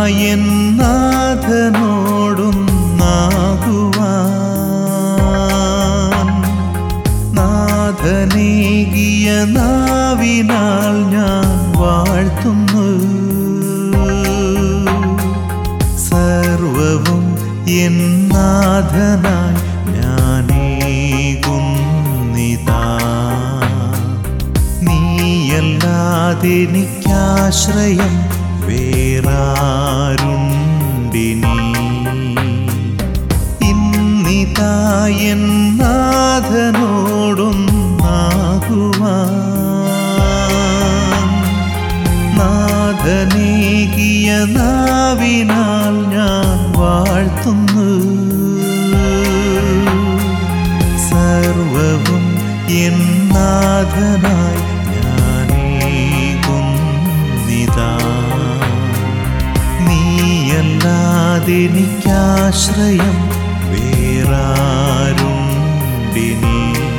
ഇന്നിതായൻ നാഥനോടും നാകുവാൻ നാഥനേകിയ നാവിനാൽ ഞാൻ വാഴ്ത്തുന്നു സർവവും എൻ നാഥനായി ഞാനേകുന്നിതാ നീയല്ലാതെനിക്കാശ്രയം വേറാരുണ്ടിനി ഇന്നിതായൻ നാഥനോടും നാകുവാൻ നാഥനേകിയ നാവിനാൽ ഞാൻ വാഴ്ത്തുന്നു സർവവും എൻ നാഥനായി ഞാനേകുന്നിതാ നീയല്ലാതെനിക്കാശ്രയം വേറാരുണ്ടിനി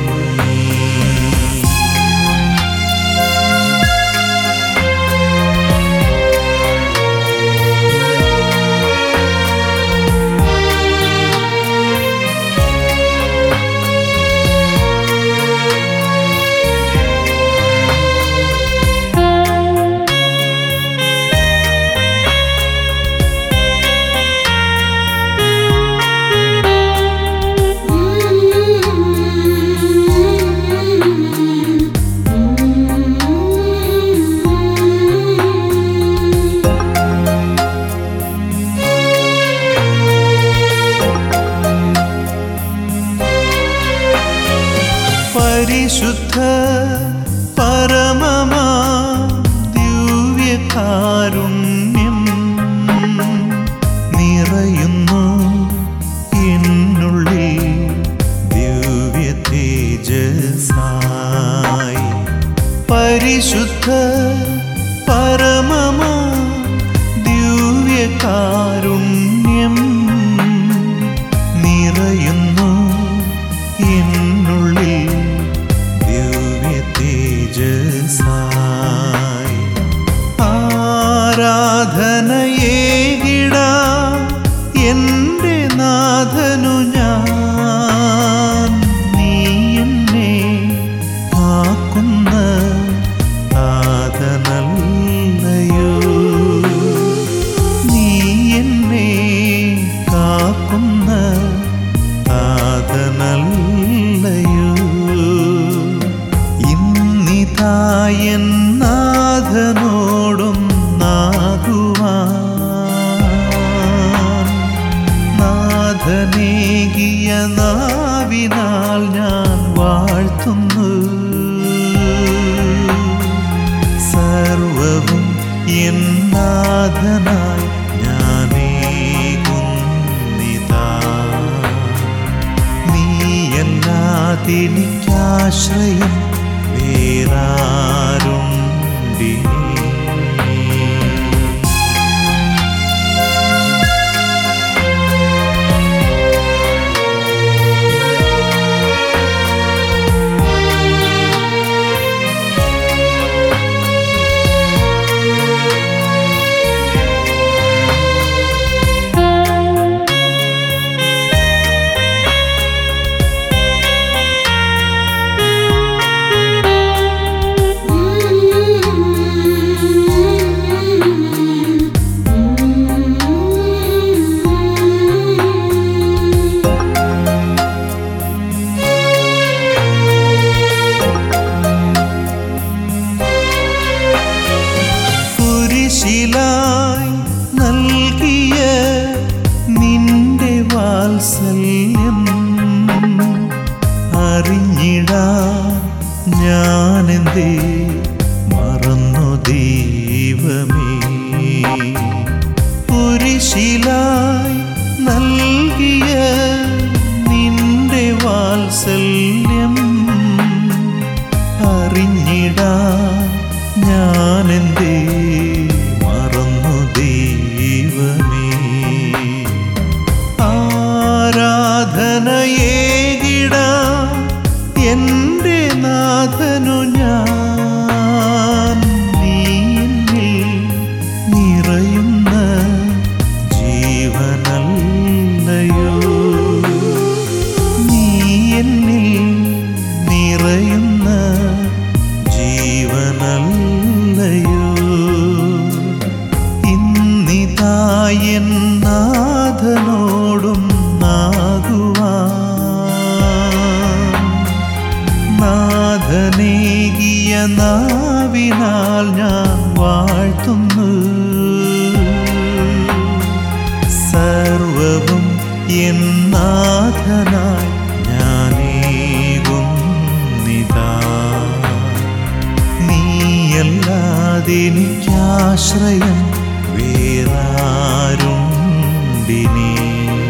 പരിശുദ്ധ പരമമാ ദിവ്യകാരുണ്യം നിറയുന്നു എന്നുള്ളിൽ ദിവ്യ തേജസായി പരിശുദ്ധ പരമമാ ദിവ്യകാരുണ്യം നിറയുന്നു എന്നുള്ളിൽ ദിവ്യ തേജസായി ആരാധനയേകിട എൻ്റെ നാഥനു ഞാൻ നീ എന്നെ കാക്കുന്ന നാഥനല്ലയോ നീ എന്നെ കാക്കുന്ന നാഥനല്ലയോ ഇന്നിതായൻ നാഥനോടും നാകുവാൻ നാഥനേകിയ നാവിനാൽ ഞാൻ വാഴ്ത്തുന്നു സർവവും എൻ നാഥനായി ഞാനേകുന്നിതാ നീയല്ലാതെനിക്കാശ്രയം വേറാരുണ്ടിനി കുരിശിലായി നൽകിയ നിന്റെ വാത്സല്യം അറിഞ്ഞിടാ ഞാനെന്തേ മറന്നു ദൈവമേ കുരിശിലായി നൽകിയ നിന്റെ വാത്സല്യം അറിഞ്ഞിടാ ഞാനെന്തേ മറന്നു ദൈവമേ ആരാധനയേകിട എൻ്റെ നാഥനു ഞാൻ നീ എന്നിൽ നിറയുന്ന നാവിനാൽ ഞാൻ വാഴ്ത്തുന്നു സർവവും എന്നാഥനായി ഞാനേകുന്നിതാ നീയല്ലാതെനിക്കാശ്രയം വേറാരുണ്ടിനേ